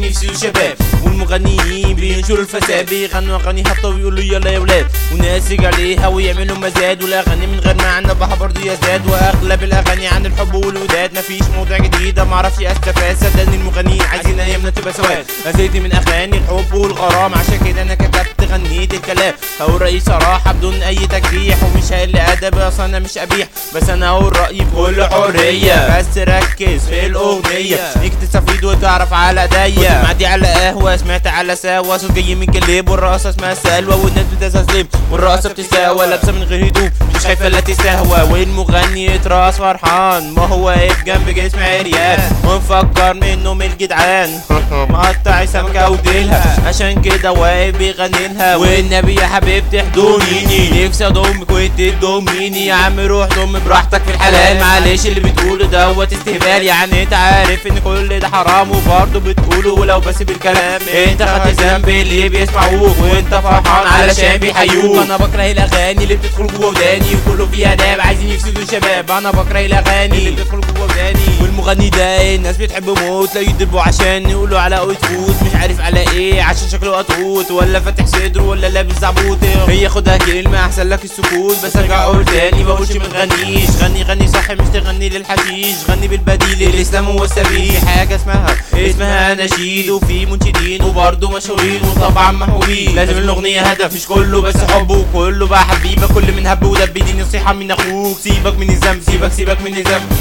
يفسدوا شباب والمغنيين بينشروا الفساد بيغنوا اغاني هابطه ويقولوا يلا يا ولاد والناس يجي عليها ويعملوا مزاد والاغاني من غير معنى بها برضه يزداد واغلب الاغاني عن الحب والوداد مفيش موضوع جديده معرفش استفاد صدقني المغنيين عايزين ايامنا تبقى سواد زهقت من اغاني الحب والغرام عشان كده انا كتبت غنيت الكلام هقول رايي صراحه بدون اي تجريح ومش هقل ادب اصل انا مش قبيح بس انا هقول رايي بكل حريه بس ركز في الاغنيه ليك تستفيد وتعرف على ايديا كنت معدي على قهوه سمعت على سوا صوت جاي من كليب والرقصه اسمها سلوى والناس بتستسلم والرقصه بتستهوى لابسه من غير هدوم مش خايفه لا تستهوى والمغني يتراس فرحان ما هو واقف جنب جسم عريان ومفكر منه من الجدعان مقطع سمكه وديلها عشان كده واقف بيغني لها والنبي يا حبيبتي احضنيني نفسي اضمك وانت تضميني يا عم روح ضم براحتك في الحلال معلش اللي بتقوله دوت استهبال يعني انت عارف ان كل ده حرام وبرضه بتقوله ولو بس بالكلام انت خدت ذنب اللي بيسمعوك وانت فرحان علشان بيحيوك انا بكره الاغاني اللي بتدخل جوه وداني وكله فيها داب عايزين يفسدوا الشباب انا بكره الاغاني اللي بتدخل جوه وداني والمغني ده الناس بتحب موت لا يدبوا عشان يقولوا على قوي تفوت مش عارف على ايه عشان شكله قطوط ولا فاتح صدره ولا لابس زعبوط هي خدها كلمه احسن لك السكوت بس ارجع اقول تاني ما بقولش ما تغنيش غني غني صح مش تغني للحشيش غني بالبديل الاسلام هو السبيل في حاجه اسمها اسمها اناشيد وفي منشدين وبرضه مشهورين وطبعا محبوبين لازم الاغنيه هدف مش كله بس حب وكله بقى حبيبه كل من هب ودب دي نصيحه من اخوك سيبك من الذنب سيبك سيبك من الذنب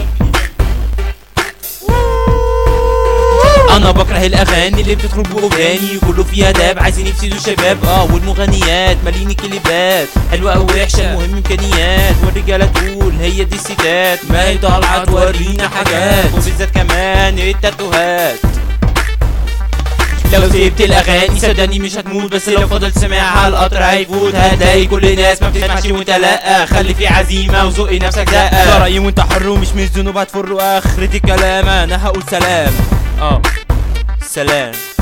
انا بكره الاغاني اللي بتدخل جوه وداني كله فيها داب عايزين يفسدوا الشباب اه والمغنيات مالين الكليبات حلوه او وحشه المهم امكانيات والرجاله تقول هي دي الستات ما هي طالعه تورينا حاجات وبالذات كمان التاتوهات لو سيبت الاغاني صدقني مش هتموت بس لو فضلت سامعها القطر هيفوت هتلاقي كل الناس ما بتسمعش وانت لا خلي في عزيمه وزقي نفسك دقه ده رايي وانت حر ومش من الذنوب هتفر واخرة الكلام انا هقول سلام اه سلام